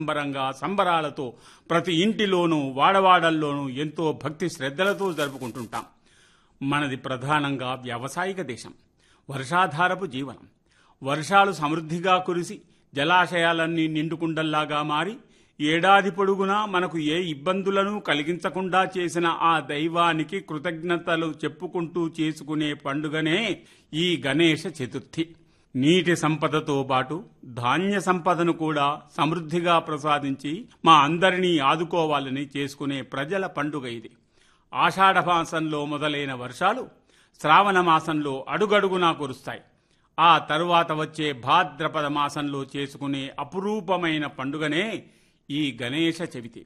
సంబరంగా సంబరాలతో ప్రతి ఇంటిలోనూ వాడవాడల్లోనూ ఎంతో భక్తి శ్రద్ధలతో జరుపుకుంటుంటాం మనది ప్రధానంగా వ్యావసాయిక దేశం వర్షాధారపు జీవనం వర్షాలు సమృద్ధిగా కురిసి జలాశయాలన్నీ నిండుకుండల్లాగా మారి ఏడాది పొడుగునా మనకు ఏ ఇబ్బందులను కలిగించకుండా చేసిన ఆ దైవానికి కృతజ్ఞతలు చెప్పుకుంటూ చేసుకునే పండుగనే ఈ గణేష చతుర్థి నీటి సంపదతో పాటు ధాన్య సంపదను కూడా సమృద్ధిగా ప్రసాదించి మా అందరినీ ఆదుకోవాలని చేసుకునే ప్రజల పండుగ ఇది ఆషాఢ మాసంలో మొదలైన వర్షాలు శ్రావణ మాసంలో అడుగడుగునా కురుస్తాయి ఆ తరువాత వచ్చే భాద్రపద మాసంలో చేసుకునే అపురూపమైన పండుగనే ఈ గణేష చవితి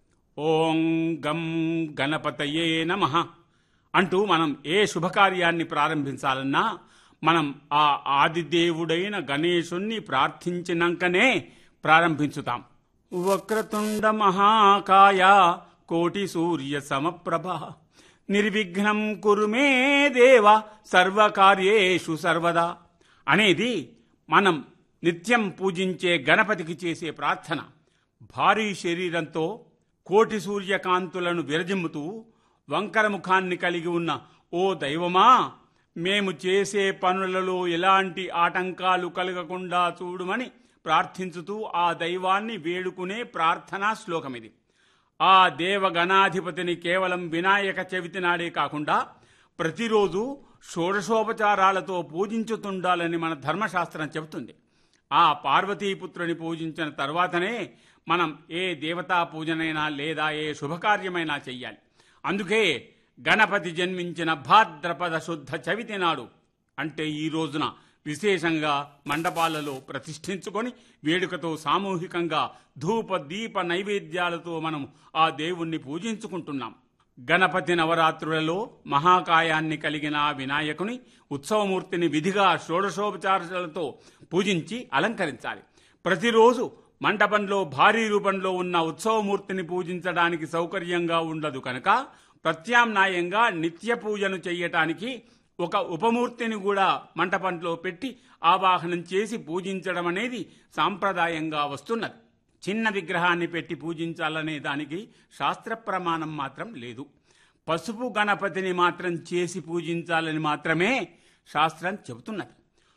ఓం గం గణపతయే నమ అంటూ మనం ఏ శుభకార్యాన్ని ప్రారంభించాలన్నా మనం ఆ ఆదిదేవుడైన గణేశుణ్ణి ప్రార్థించినాకనే ప్రారంభించుతాం వక్రతుండ మహాకాయ కోటి సూర్య సమప్రభ నిర్విఘ్నం కురు మే దేవ సర్వకార్యేషు సర్వదా అనేది మనం నిత్యం పూజించే గణపతికి చేసే ప్రార్థన భారీ శరీరంతో కోటి సూర్యకాంతులను విరజిమ్ముతూ వంకర ముఖాన్ని కలిగి ఉన్న ఓ దైవమా మేము చేసే పనులలో ఎలాంటి ఆటంకాలు కలగకుండా చూడమని ప్రార్థించుతూ ఆ దైవాన్ని వేడుకునే ప్రార్థనా శ్లోకమిది ఆ దేవగణాధిపతిని కేవలం వినాయక చవితి నాడే కాకుండా ప్రతిరోజు షోడశోపచారాలతో పూజించుతుండాలని మన ధర్మశాస్త్రం చెబుతుంది ఆ పార్వతీపుత్రుని పూజించిన తర్వాతనే మనం ఏ దేవతా పూజనైనా లేదా ఏ శుభకార్యమైనా చెయ్యాలి అందుకే గణపతి జన్మించిన భాద్రపద శుద్ధ చవితి నాడు అంటే ఈ రోజున విశేషంగా మండపాలలో ప్రతిష్ఠించుకొని వేడుకతో సామూహికంగా ధూప దీప నైవేద్యాలతో మనం ఆ దేవుణ్ణి పూజించుకుంటున్నాం గణపతి నవరాత్రులలో మహాకాయాన్ని కలిగిన ఆ వినాయకుని ఉత్సవమూర్తిని విధిగా షోడశోపచారాలతో పూజించి అలంకరించాలి ప్రతిరోజు మండపంలో భారీ రూపంలో ఉన్న ఉత్సవమూర్తిని పూజించడానికి సౌకర్యంగా ఉండదు కనుక ప్రత్యామ్నాయంగా నిత్య పూజను చెయ్యటానికి ఒక ఉపమూర్తిని కూడా మంటపంలో పెట్టి ఆవాహనం చేసి పూజించడం అనేది సాంప్రదాయంగా వస్తున్నది చిన్న విగ్రహాన్ని పెట్టి పూజించాలనే దానికి శాస్త్ర ప్రమాణం మాత్రం లేదు పసుపు గణపతిని మాత్రం చేసి పూజించాలని మాత్రమే శాస్త్రం చెబుతున్నది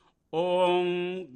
ఓం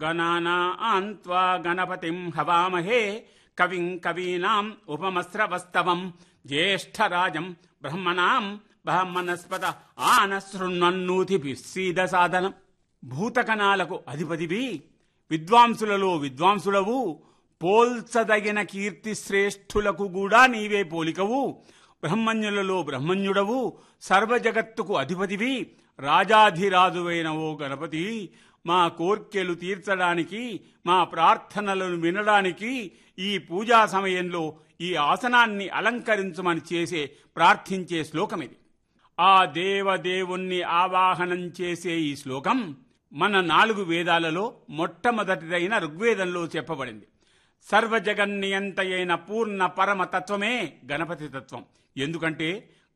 గణానాన్వా గణపతిం హవామహే కవిం కవీనాం ఉపమస్రవస్తవం జ్యేష్ఠరాజం బ్రహ్మణాం బ్రహ్మణస్పత ఆనశృణ్వన్నూతి సీద సాధనం భూతకణాలకు అధిపతివి విద్వాంసులలో విద్వాంసులవు పోల్చదగిన కీర్తి శ్రేష్ఠులకు కూడా నీవే పోలికవు బ్రహ్మణ్యులలో బ్రహ్మణ్యుడవు సర్వజగత్తుకు అధిపతివి రాజాధిరాజువైన ఓ గణపతి మా కోర్కెలు తీర్చడానికి మా ప్రార్థనలను వినడానికి ఈ పూజా సమయంలో ఈ ఆసనాన్ని అలంకరించమని చేసే ప్రార్థించే శ్లోకం ఇది ఆ దేవదేవుణ్ణి ఆవాహనం చేసే ఈ శ్లోకం మన నాలుగు వేదాలలో మొట్టమొదటిదైన ఋగ్వేదంలో చెప్పబడింది సర్వజగన్నియంతయైన పూర్ణ పరమ తత్వమే గణపతి తత్వం ఎందుకంటే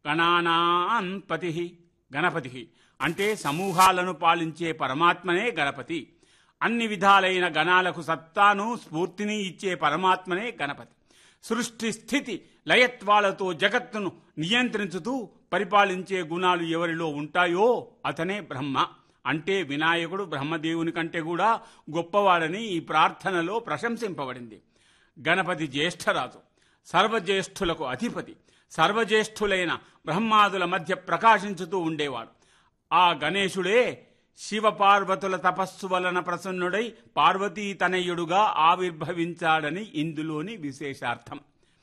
గణానాన్పతి గణపతి అంటే సమూహాలను పాలించే పరమాత్మనే గణపతి అన్ని విధాలైన గణాలకు సత్తాను స్ఫూర్తిని ఇచ్చే పరమాత్మనే గణపతి సృష్టి స్థితి లయత్వాలతో జగత్తును నియంత్రించుతూ పరిపాలించే గుణాలు ఎవరిలో ఉంటాయో అతనే బ్రహ్మ అంటే వినాయకుడు బ్రహ్మదేవుని కంటే కూడా గొప్పవాడని ఈ ప్రార్థనలో ప్రశంసింపబడింది గణపతి జ్యేష్ఠరాజు సర్వజ్యేష్ఠులకు అధిపతి సర్వజ్యేష్ఠులైన బ్రహ్మాదుల మధ్య ప్రకాశించుతూ ఉండేవాడు ఆ గణేశుడే శివపార్వతుల తపస్సు వలన ప్రసన్నుడై పార్వతీ తనయుడుగా ఆవిర్భవించాడని ఇందులోని విశేషార్థం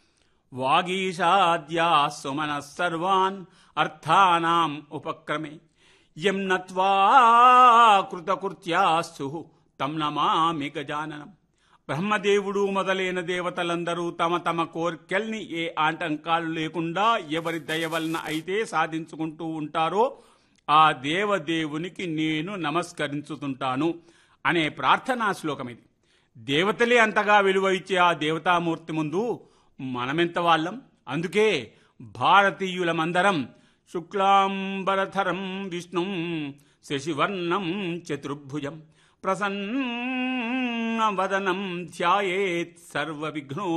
వాగీషాద్యా సుమన సర్వాన్ అర్థానాం ఉపక్రమే యం నత్వా కృతకృత్యాస్సు తం నమామి గజాననం బ్రహ్మదేవుడు మొదలైన దేవతలందరూ తమ తమ కోర్కెల్ని ఏ ఆటంకాలు లేకుండా ఎవరి దయ వలన అయితే సాధించుకుంటూ ఉంటారో ఆ దేవదేవునికి నేను నమస్కరించుతుంటాను అనే ప్రార్థనా శ్లోకం ఇది దేవతలే అంతగా విలువ ఇచ్చే ఆ దేవతామూర్తి ముందు మనమెంత వాళ్ళం అందుకే భారతీయులమందరం శుక్లాంబరధరం విష్ణుం శశివర్ణం చతుర్భుజం ప్రసన్నవదనం ధ్యాయేత్ సర్వ విఘ్నో